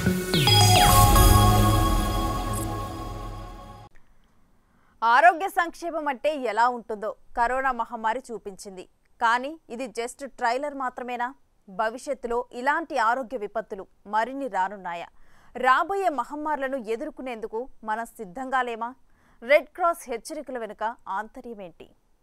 ఆరోగ్య సంక్షేమం అంటే ఎలా ఉంటుందో కరోనా మహమ్మారి చూపించింది కానీ ఇది జస్ట్ ట్రైలర్ మాత్రమేనా భవిష్యత్తులో ఇలాంటి ఆరోగ్య విపత్తులు మరిన్ని రానున్నాయా రాబోయే మహమ్మారులను ఎదుర్కొనేందుకు మనం సిద్ధంగా లేమా రెడ్ క్రాస్ హెచ్చరికల వెనుక ఆంతర్యమేంటి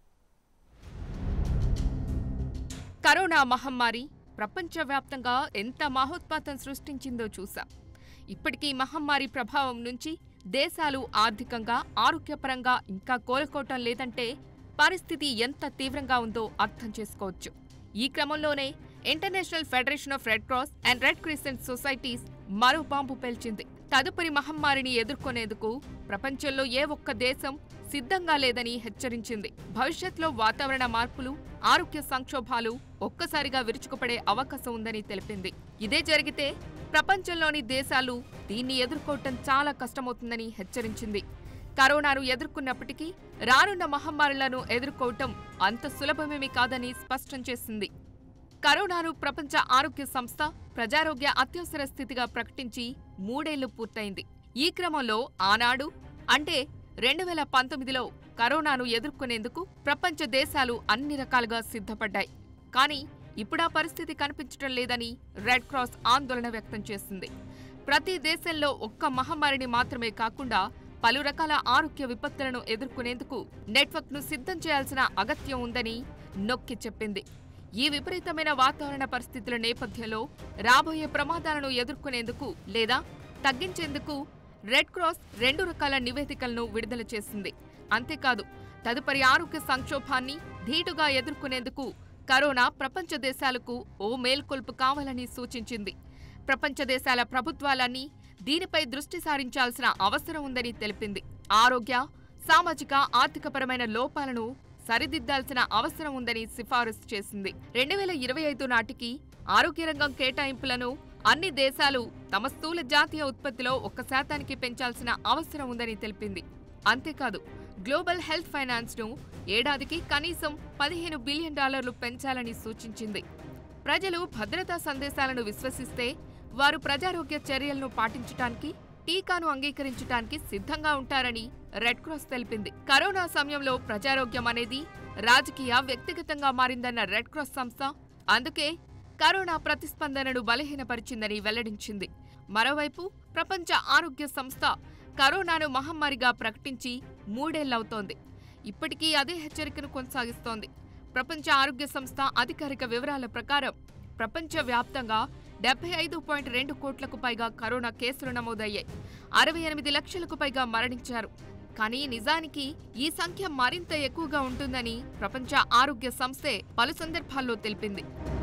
కరోనా మహమ్మారి ప్రపంచవ్యాప్తంగా ఎంత మహోత్పాతం సృష్టించిందో చూసాం ఇప్పటికీ మహమ్మారి ప్రభావం నుంచి దేశాలు ఆర్థికంగా ఆరోగ్యపరంగా ఇంకా కోలుకోవటం లేదంటే పరిస్థితి ఎంత తీవ్రంగా ఉందో అర్థం చేసుకోవచ్చు ఈ క్రమంలోనే international federation of red cross and red crescent societies మరో బాంబు పేల్చింది తదుపరి మహమ్మారిని ఎదుర్కొనేందుకు ప్రపంచంలో ఏ ఒక్క దేశం సిద్ధంగా లేదని హెచ్చరించింది భవిష్యత్తులో వాతావరణ మార్పులు ఆరోగ్య సంక్షోభాలు ఒక్కసారిగా విరుచుకుపడే అవకాశం ఉందని తెలిపింది ఇదే జరిగితే ప్రపంచంలోని దేశాలు దీన్ని ఎదుర్కోవటం చాలా కష్టమవుతుందని హెచ్చరించింది కరోనాను ఎదుర్కొన్నప్పటికీ రానున్న మహమ్మారులను ఎదుర్కోవటం అంత సులభమేమీ కాదని స్పష్టం చేసింది కరోనాను ప్రపంచ ఆరోగ్య సంస్థ ప్రజారోగ్య అత్యవసర స్థితిగా ప్రకటించి మూడేళ్లు పూర్తయింది ఈ క్రమంలో ఆనాడు అంటే రెండు వేల పంతొమ్మిదిలో కరోనాను ఎదుర్కొనేందుకు ప్రపంచ దేశాలు అన్ని రకాలుగా సిద్ధపడ్డాయి కానీ ఇప్పుడా పరిస్థితి కనిపించడం లేదని రెడ్ క్రాస్ ఆందోళన వ్యక్తం చేసింది ప్రతి దేశంలో ఒక్క మహమ్మారిని మాత్రమే కాకుండా పలు రకాల ఆరోగ్య విపత్తులను ఎదుర్కొనేందుకు నెట్వర్క్ను సిద్ధం చేయాల్సిన అగత్యం ఉందని నొక్కి చెప్పింది ఈ విపరీతమైన వాతావరణ పరిస్థితుల నేపథ్యంలో రాబోయే ప్రమాదాలను ఎదుర్కొనేందుకు లేదా తగ్గించేందుకు రెడ్ క్రాస్ రెండు రకాల నివేదికలను విడుదల చేసింది అంతేకాదు తదుపరి ఆరోగ్య సంక్షోభాన్ని ధీటుగా ఎదుర్కొనేందుకు కరోనా ప్రపంచ దేశాలకు ఓ మేల్కొల్పు కావాలని సూచించింది ప్రపంచ దేశాల ప్రభుత్వాలన్నీ దీనిపై దృష్టి సారించాల్సిన అవసరం ఉందని తెలిపింది ఆరోగ్య సామాజిక ఆర్థికపరమైన లోపాలను సరిదిద్దాల్సిన అవసరం ఉందని సిఫారసు చేసింది రెండు వేల ఇరవై ఐదు నాటికి ఆరోగ్య రంగం కేటాయింపులను అన్ని దేశాలు తమ స్థూల జాతీయ ఉత్పత్తిలో ఒక్క శాతానికి పెంచాల్సిన అవసరం ఉందని తెలిపింది అంతేకాదు గ్లోబల్ హెల్త్ ఫైనాన్స్ ను ఏడాదికి కనీసం పదిహేను బిలియన్ డాలర్లు పెంచాలని సూచించింది ప్రజలు భద్రతా సందేశాలను విశ్వసిస్తే వారు ప్రజారోగ్య చర్యలను పాటించటానికి టీకాను అంగీకరించటానికి సిద్ధంగా ఉంటారని రెడ్ క్రాస్ తెలిపింది కరోనా సమయంలో ప్రజారోగ్యం అనేది రాజకీయ వ్యక్తిగతంగా మారిందన్న రెడ్ క్రాస్ సంస్థ అందుకే కరోనా ప్రతిస్పందనను బలహీనపరిచిందని వెల్లడించింది మరోవైపు ప్రపంచ ఆరోగ్య సంస్థ కరోనాను మహమ్మారిగా ప్రకటించి మూడేళ్లవుతోంది ఇప్పటికీ అదే హెచ్చరికను కొనసాగిస్తోంది ప్రపంచ ఆరోగ్య సంస్థ అధికారిక వివరాల ప్రకారం ప్రపంచవ్యాప్తంగా డెబ్బై ఐదు పాయింట్ రెండు కోట్లకు పైగా కరోనా కేసులు నమోదయ్యాయి అరవై ఎనిమిది లక్షలకు పైగా మరణించారు కానీ నిజానికి ఈ సంఖ్య మరింత ఎక్కువగా ఉంటుందని ప్రపంచ ఆరోగ్య సంస్థే పలు సందర్భాల్లో తెలిపింది